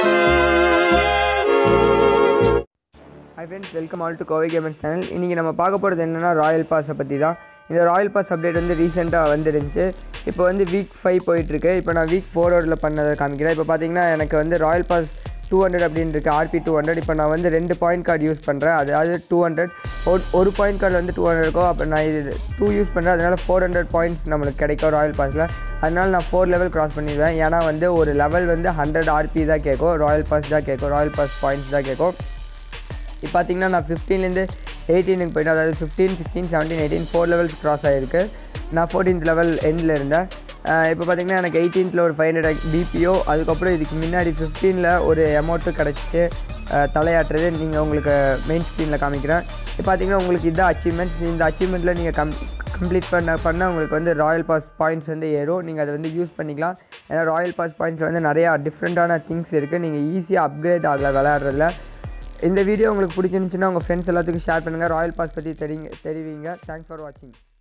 high friends welcome all to Kovai gamers channel இன்றைக்கி நம்ம பார்க்க போகிறது என்னென்னா ராயல் பாஸை பற்றி தான் இந்த ராயல் பாஸ் அப்டேட் வந்து ரீசெண்டாக வந்துருந்துச்சு இப்போ வந்து வீக் ஃபைவ் போயிட்டுருக்கு இப்போ நான் வீக் ஃபோரோடில் பண்ணதை காமிக்கிறேன் இப்போ பார்த்தீங்கன்னா எனக்கு வந்து ராயல் பாஸ் டூ ஹண்ட்ரட் அப்படின்னு இருக்குது ஆர்பி டூ ஹண்ட்ரட் இப்போ நான் வந்து ரெண்டு பாயிண்ட் கார்டு யூஸ் பண்ணுறேன் அதாவது டூ ஹண்ட்ரட் ஒரு ஒரு பாயிண்ட் கார்டு வந்து டூ ஹண்ட்ரட் இருக்கும் அப்போ நான் இது டூ யூஸ் பண்ணுறேன் அதனால் ஃபோர் ஹண்ட்ரட் பாயிண்ட்ஸ் நம்மளுக்கு கிடைக்கும் ராயல் பாஸில் அதனால் நான் ஃபோர் லெவல் கிராஸ் பண்ணிடுவேன் ஏன்னா வந்து ஒரு லெவல் வந்து ஹண்ட்ரட் ஆர்பி தான் கேட்கும் ராயல் பாஸ் தான் கேட்கும் ராயல் பாஸ் பாயிண்ட்ஸ் தான் கேட்கும் இப்போ பார்த்தீங்கன்னா நான் ஃபிஃப்டீன்லேருந்து எயிட்டீனுக்கு போயிட்டேன் அதாவது fifteen sixteen seventeen eighteen four levels cross ஆகிருக்கு நான் ஃபோர்டீன்த் லெவல் எண்டில் இருந்தேன் அஹ் இப்போ பார்த்தீங்கன்னா எனக்கு எயிட்டீன்த்தில் ஒரு ஃபைவ் ஹண்ட்ரட் பிபிஓ அதுக்கப்புறம் இதுக்கு முன்னாடி ஃபிஃப்டீனில் ஒரு அமௌண்ட்டு கிடச்சிட்டு அஹ் தலையாட்டுறது நீங்கள் உங்களுக்கு மெயின் ஸ்க்ரீனில் காமிக்கிறேன் இப்போ பார்த்தீங்கன்னா உங்களுக்கு இதுதான் அச்சீவ்மெண்ட்ஸ் இந்த அச்சீவ்மெண்ட்டில் நீங்கள் கம் கம்ப்ளீட் பண்ண பண்ண உங்களுக்கு வந்து ராயல் பாஸ் பாயிண்ட்ஸ் வந்து ஏறும் நீங்கள் அதை வந்து யூஸ் பண்ணிக்கலாம் ஏன்னா ராயல் பாஸ் பாயிண்ட்ஸ் வந்து நிறையா டிஃப்ரெண்ட்டான திங்ஸ் இருக்குது நீங்கள் ஈஸியாக அப்கிரேட் ஆகலாம் விளையாடுறதுல இந்த வீடியோ உங்களுக்கு பிடிச்சிருந்துச்சுன்னா உங்கள் ஃப்ரெண்ட்ஸ் எல்லாத்துக்கும் ஷேர் பண்ணுங்கள் ராயல் பாஸ் பற்றி தெரியுங்க தெரிவிங்க தேங்க்ஸ் ஃபார் வாட்சிங்